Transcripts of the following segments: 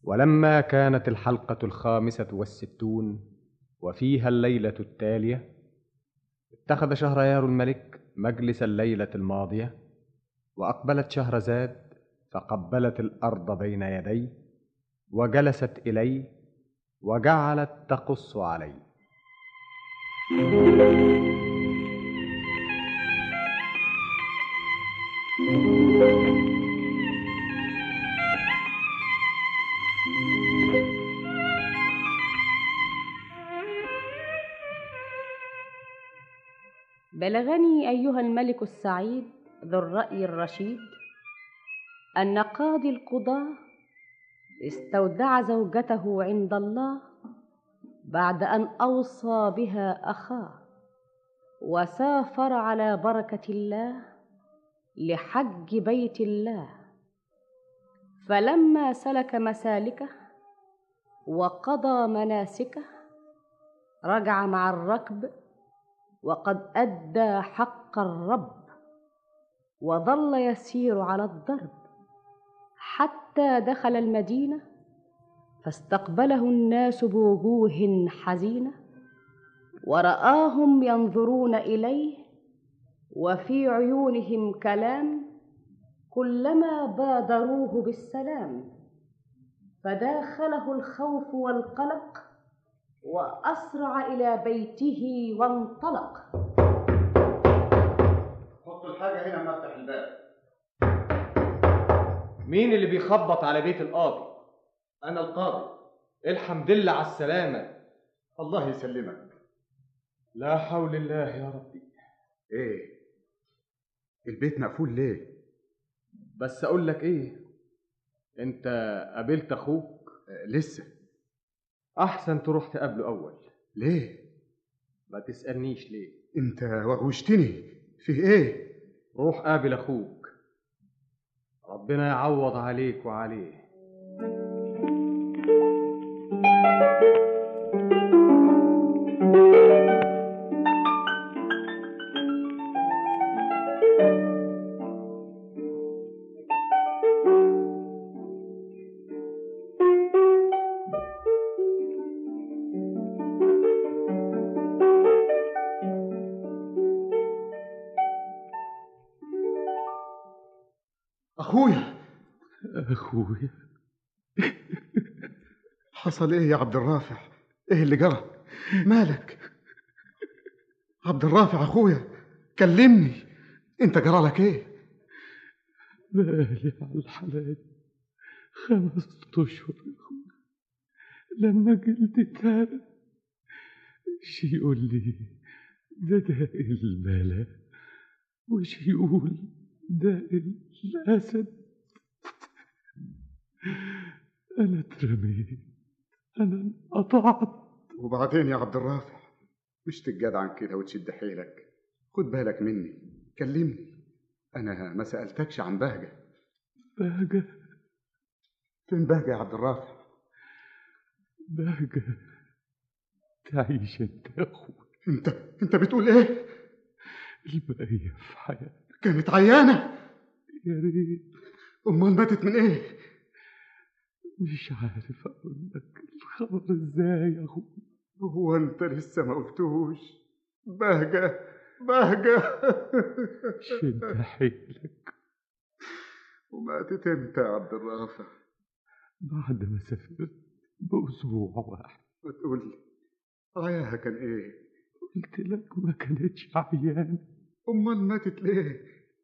ولما كانت الحلقة الخامسة والستون وفيها الليلة التالية اتخذ شهريار الملك مجلس الليلة الماضية وأقبلت شهرزاد فقبلت الأرض بين يديه وجلست إليه وجعلت تقص عليه بلغني ايها الملك السعيد ذو الراي الرشيد ان قاضي القضاه استودع زوجته عند الله بعد ان اوصى بها اخاه وسافر على بركه الله لحج بيت الله فلما سلك مسالكه وقضى مناسكه رجع مع الركب وقد ادى حق الرب وظل يسير على الضرب حتى دخل المدينه فاستقبله الناس بوجوه حزينه وراهم ينظرون اليه وفي عيونهم كلام كلما بادروه بالسلام فداخله الخوف والقلق واسرع الى بيته وانطلق حط الحاجه هنا ما افتح الباب مين اللي بيخبط على بيت القاضي انا القاضي الحمد لله على السلامة الله يسلمك لا حول الله يا ربي ايه البيت مقفول ليه بس اقول لك ايه انت قابلت اخوك آه لسه احسن تروح تقابله اول ليه ما تسالنيش ليه انت وغوشتني في ايه روح قابل اخوك ربنا يعوض عليك وعليه اخويا اخويا حصل ايه يا عبد الرافع ايه اللي جرى مالك عبد الرافع اخويا كلمني انت جرى لك ايه بالي على الحالات خمس اشهر يا اخويا لما جلدي اتهرى شي يقول لي ده ده البلا وشي يقول ده الاسد انا اترميت انا انقطعت وبعدين يا عبد الرافع مش تتجدعن كده وتشد حيلك خد بالك مني كلمني انا ما سالتكش عن بهجه بهجة فين بهجه يا عبد الرافع بهجة تعيش انت يا اخويا انت انت بتقول ايه البقية في حياتك كانت عيانه يا ريت امال ماتت من ايه مش عارف اقول لك الخبر ازاي يا اخويا هو انت لسه ما قلتوش بهجه بهجه شد حيلك وماتت امتى يا عبد الرافع بعد ما سافرت بأسبوع واحد بتقول لي عياها كان ايه قلت لك ما كانتش عيان امال ماتت ليه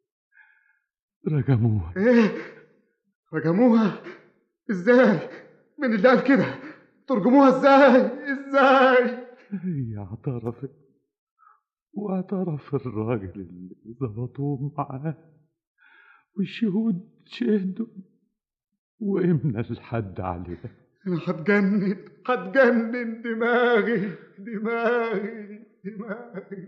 رجموها ايه رجموها ازاي من اللي قال كده ترجموها ازاي ازاي هي اعترفت واعترف الراجل اللي ظبطوه معاه والشهود شهدوا وإمنا الحد عليها انا هتجنن هتجنن دماغي دماغي دماغي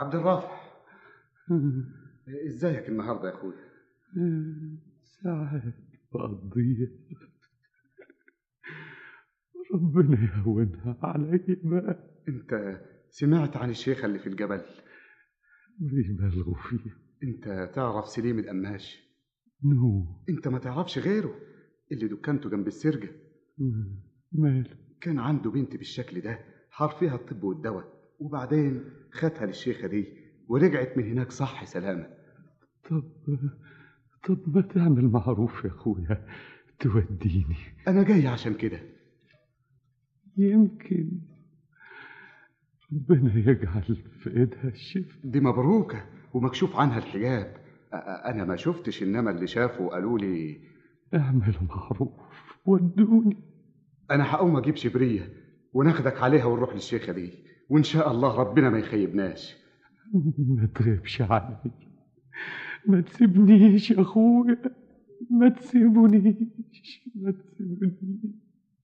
عبد الرافع ازيك النهارده يا اخويا ساعات بقضيها ربنا يهونها علي بقى انت سمعت عن الشيخة اللي في الجبل بيبالغوا فيها انت تعرف سليم القماش نو انت ما تعرفش غيره اللي دكانته جنب السرجة ماله كان عنده بنت بالشكل ده حار فيها الطب والدواء وبعدين خدها للشيخة دي ورجعت من هناك صح سلامة طب طب ما تعمل معروف يا اخويا توديني انا جاي عشان كده يمكن ربنا يجعل في ايدها الشفاء دي مبروكة ومكشوف عنها الحجاب أ- أ- انا ما شفتش انما اللي شافوا قالوا لي اعملوا معروف ودوني انا هقوم اجيب شبرية وناخدك عليها ونروح للشيخة دي وان شاء الله ربنا ما يخيبناش ما تغيبش عني ما تسيبنيش يا اخويا ما تسيبونيش ما تسيبونيش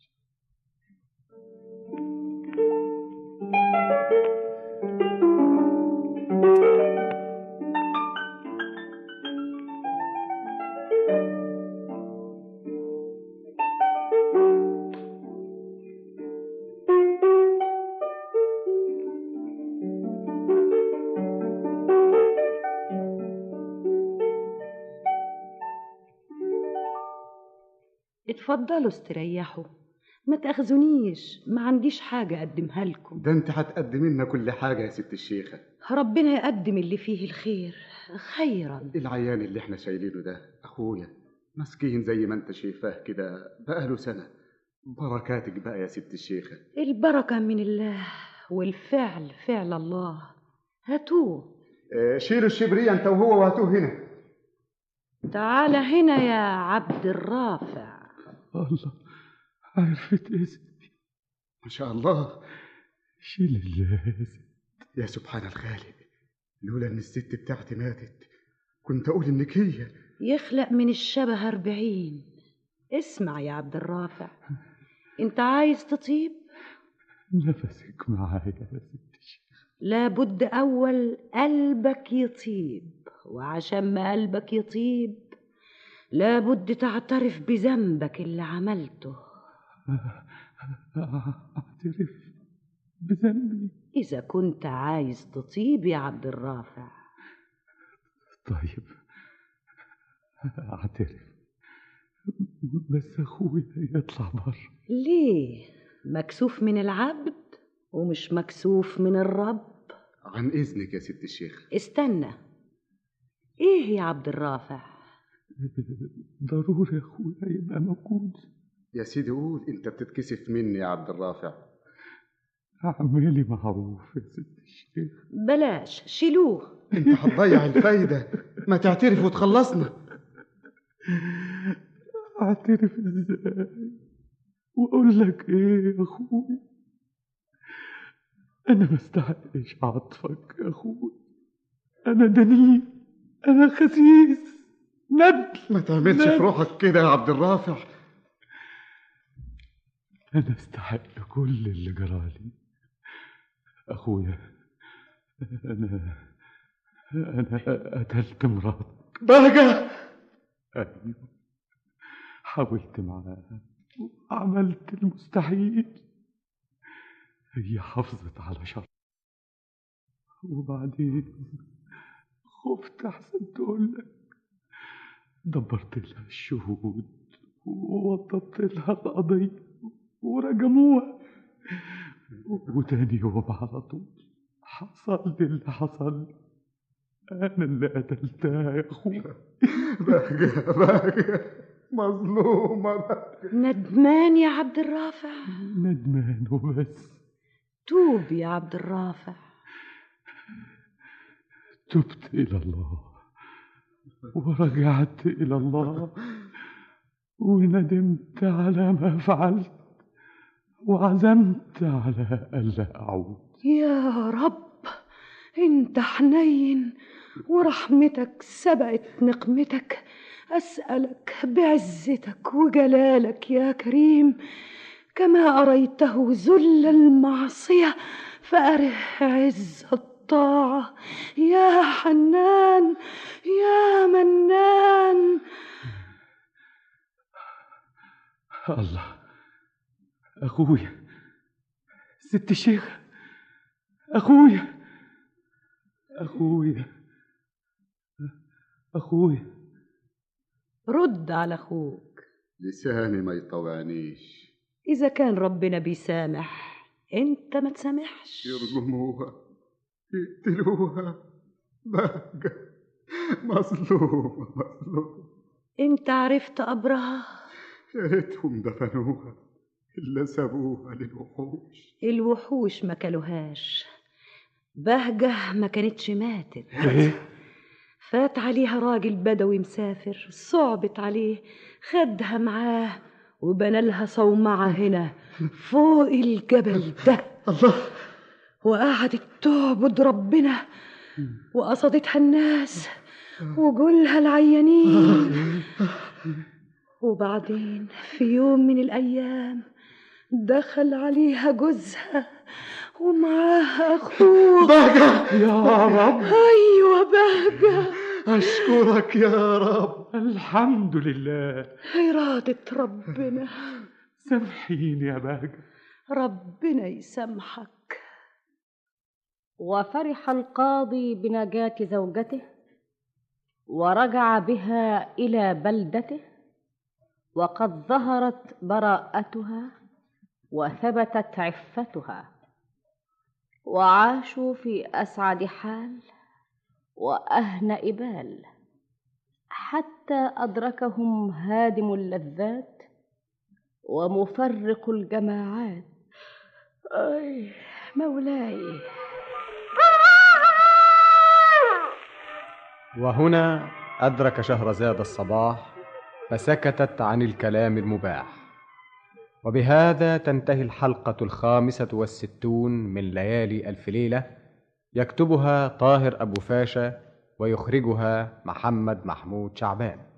اتفضلوا استريحوا ما تاخذونيش ما عنديش حاجة أقدمها لكم ده انت هتقدم لنا كل حاجة يا ست الشيخة ربنا يقدم اللي فيه الخير خيرا العيان اللي احنا شايلينه ده اخويا مسكين زي ما انت شايفاه كده بقاله سنة بركاتك بقى يا ست الشيخة البركة من الله والفعل فعل الله هاتوه اه شيلوا الشبرية انت وهو وهاتوه هنا تعال هنا يا عبد الرافع الله عرفت اسمي ما شاء الله شيل اللازم يا سبحان الخالق لولا ان الست بتاعتي ماتت كنت اقول انك هي يخلق من الشبه أربعين اسمع يا عبد الرافع انت عايز تطيب نفسك معايا يا ست الشيخ لابد أول قلبك يطيب وعشان ما قلبك يطيب لابد تعترف بذنبك اللي عملته اعترف بذنبي إذا كنت عايز تطيب يا عبد الرافع طيب اعترف بس اخويا يطلع بره ليه مكسوف من العبد ومش مكسوف من الرب عن اذنك يا ست الشيخ استنى ايه يا عبد الرافع ضروري اخويا يبقى موجود يا سيدي قول انت بتتكسف مني يا عبد الرافع اعملي معروف يا ست الشيخ بلاش شيلوه انت هتضيع الفايدة ما تعترف وتخلصنا اعترف ازاي واقول لك ايه يا اخويا انا ما استحقش عطفك يا اخويا انا دنيء انا خسيس ندل ما تعملش في روحك كده يا عبد الرافع انا استحق كل اللي جرالي اخويا انا انا قتلت مراتك بهجة ايوه حاولت معاها وعملت المستحيل هي حافظت على شر وبعدين خفت احسن تقول لك دبرت لها الشهود ووضبت لها القضية ورجموها وتاني يوم على طول حصل لي اللي حصل أنا اللي قتلتها يا أخويا بهجة بهجة مظلومة بهجة ندمان يا عبد الرافع ندمان وبس توب يا عبد الرافع تبت إلى الله ورجعت إلى الله وندمت على ما فعلت وعزمت على ألا أعود يا رب انت حنين ورحمتك سبقت نقمتك اسالك بعزتك وجلالك يا كريم كما اريته ذل المعصيه فاره عز والطاعة يا حنان يا منان الله أخويا ست الشيخ أخويا أخويا أخويا رد على أخوك لساني ما يطوعنيش إذا كان ربنا بيسامح أنت ما تسامحش يرجموها يقتلوها بقى مظلومة مظلومة أنت عرفت قبرها يا ريتهم دفنوها إلا سابوها للوحوش الوحوش ما كلوهاش بهجة ما كانتش ماتت إيه؟ فات عليها راجل بدوي مسافر صعبت عليه خدها معاه وبنى لها صومعة هنا فوق الجبل ده الله وقعدت تعبد ربنا وقصدتها الناس وجولها العيانين وبعدين في يوم من الأيام دخل عليها جوزها ومعاها أخوه بهجة يا رب أيوة بهجة أشكرك يا رب الحمد لله إرادة ربنا سامحيني يا بهجة ربنا يسامحك وفرح القاضي بنجاة زوجته ورجع بها إلى بلدته وقد ظهرت براءتها وثبتت عفتها وعاشوا في أسعد حال وأهنأ بال حتى أدركهم هادم اللذات ومفرق الجماعات أي مولاي وهنا أدرك شهرزاد الصباح فسكتت عن الكلام المباح وبهذا تنتهي الحلقة الخامسة والستون من ليالي ألف ليلة يكتبها طاهر أبو فاشا ويخرجها محمد محمود شعبان